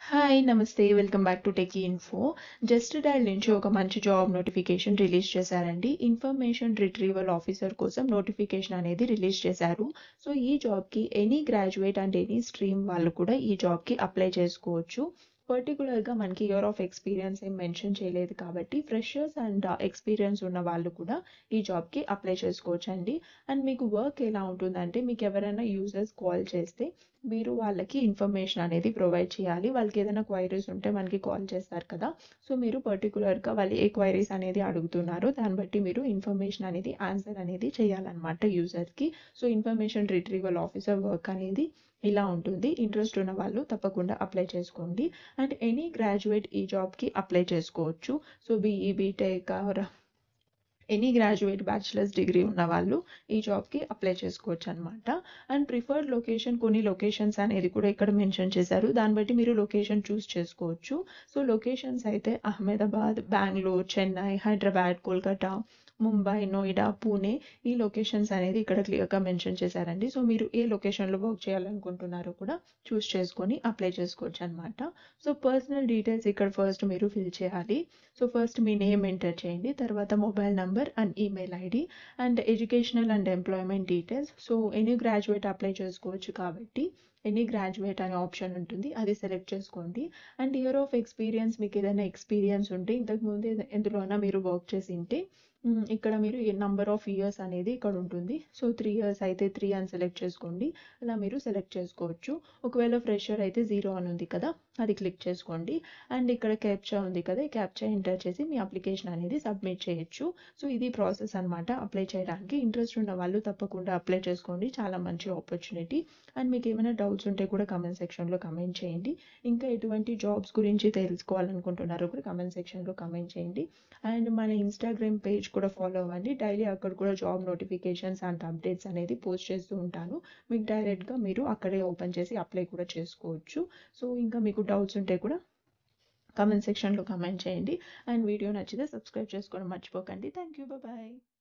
Hi! నమస్తే. Welcome back to techie info. Just dial నుంచి ఒక మంచి జాబ్ నోటిఫికేషన్ రిలీజ్ చేశారండి. ఇన్ఫర్మేషన్ రిట్రీవల్ ఆఫీసర్ కోసం నోటిఫికేషన్ అనేది రిలీజ్ చేశారు. సో, ఈ జాబ్‌కి any graduate and any stream వాళ్ళు కూడా ఈ జాబ్‌కి అప్లై చేసుకోవచ్చు. పర్టిక్యులర్‌గా మనకి ఇయర్ ఆఫ్ ఎక్స్‌పీరియన్స్ ఏం మెన్షన్ చేయలేదు కాబట్టి ఫ్రెషర్స్ అండ్ ఎక్స్‌పీరియన్స్ ఉన్న వాళ్ళు కూడా ఈ జాబ్‌కి అప్లై చేసుకోవచ్చండి. అండ్ మీకు వర్క్ ఎలా ఉంటుందంటే మీకు ఎవరైనా యూజర్స్ కాల్ చేస్తే మీరు వాళ్ళకి ఇన్ఫర్మేషన్ అనేది ప్రొవైడ్ చేయాలి. వాళ్ళకి ఏదైనా క్వైరీస్ ఉంటే మనకి కాల్ చేస్తారు కదా! సో, మీరు పర్టిక్యులర్‌గా వాళ్ళు ఏ క్వైరీస్ అనేది అడుగుతున్నారో దాన్ని బట్టి మీరు ఇన్ఫర్మేషన్ అనేది ఆన్సర్ అనేది చేయాలన్నమాట యూజర్‌కి. So, information retrieval officer work అనేది ఇలా ఉంటుంది. ఇంట్రెస్ట్ ఉన్న వాళ్ళు తప్పకుండా అప్లై చేసుకోండి. అండ్ ఎనీ గ్రాడ్యుయేట్ ఈ జాబ్‌కి అప్లై చేసుకోవచ్చు. So, BE, BTech or any graduate bachelors degree ఉన్నవాళ్ళు ఈ జాబ్‌కి అప్లై చేసుకోవచ్చనమాట. అండ్ ప్రిఫర్డ్ లొకేషన్ కొన్ని లొకేషన్స్ అనేది కూడా ఇక్కడ మెన్షన్ చేశారు. దాన్ని బట్టి మీరు లొకేషన్ చూస్ చేసుకోవచ్చు. సో, లొకేషన్స్ అయితే అహ్మదాబాద్, బెంగుళూరు, చెన్నై, హైదరాబాద్, కోల్కతా, ముంబై, నోయిడా, పూణే ఈ లొకేషన్స్ అనేది ఇక్కడ క్లియర్‌గా మెన్షన్ చేశారండి. సో, మీరు ఏ లొకేషన్‌లో వర్క్ చేయాలనుకుంటున్నారో కూడా చూస్ చేసుకొని అప్లై చేసుకోవచ్చనమాట. సో, పర్సనల్ డీటెయిల్స్ ఇక్కడ ఫస్ట్ మీరు ఫిల్ చేయాలి. సో, ఫస్ట్ మీ నేమ్ ఎంటర్ చేయండి. తర్వాత mobile number and email ID and educational and employment details. So, any graduate apply చేసుకోవచ్చు కాబట్టి ఎనీ గ్రాడ్యుయేట్ అనే ఆప్షన్ ఉంటుంది. అది సెలెక్ట్ చేసుకోండి. అండ్ ఇయర్ ఆఫ్ ఎక్స్‌పీరియన్స్ మీకు ఏదైనా ఎక్స్‌పీరియన్స్ ఉంటే ఇంతకుముందు ఏద ఎందులోనైనా మీరు వర్క్ చేసుంటే హ్మ్. ఇక్కడ మీరు నంబర్ ఆఫ్ ఇయర్స్ అనేది ఇక్కడ ఉంటుంది. సో, 3 ఇయర్స్ అయితే 3 అని సెలెక్ట్ చేసుకోండి. అలా మీరు సెలెక్ట్ చేసుకోవచ్చు. ఒకవేళ ఫ్రెషర్ అయితే 0 అని ఉంది కదా! అది క్లిక్ చేసుకోండి. అండ్ ఇక్కడ క్యాప్చా ఉంది కదా! ఈ క్యాప్చా ఎంటర్ చేసి మీ అప్లికేషన్ అనేది సబ్మిట్ చేయొచ్చు. సో, ఇది ప్రాసెస్ అనమాట అప్లై చేయడానికి. ఇంట్రెస్ట్ ఉన్న వాళ్ళు తప్పకుండా అప్లై చేసుకోండి. చాలా మంచి ఆపర్చునిటీ. అండ్ మీకు ఏమైనా డౌట్స్ ఉంటే కూడా కామెంట్ సెక్షన్‌లో కామెంట్ చేయండి. ఇంకా ఎటువంటి జాబ్స్ గురించి తెలుసుకోవాలనుకుంటున్నారో కూడా కామెంట్ సెక్షన్‌లో కామెంట్ చేయండి. అండ్ మన ఇన్‌స్టాగ్రామ్ పేజ్ కూడా ఫాలో అవ్వండి. డైలీ అక్కడ కూడా జాబ్ నోటిఫికేషన్స్ అండ్ అప్డేట్స్ అనేది పోస్ట్ చేస్తూ ఉంటాను. మీకు డైరెక్ట్‌గా మీరు అక్కడే ఓపెన్ చేసి అప్లై కూడా చేసుకోవచ్చు. సో, ఇంకా మీకు డౌట్స్ ఉంటే కూడా కామెంట్ సెక్షన్‌లో కామెంట్ చేయండి. అండ్ వీడియో నచ్చితే సబ్స్క్రైబ్ చేసుకోవడం మర్చిపోకండి. Thank you. Bye bye.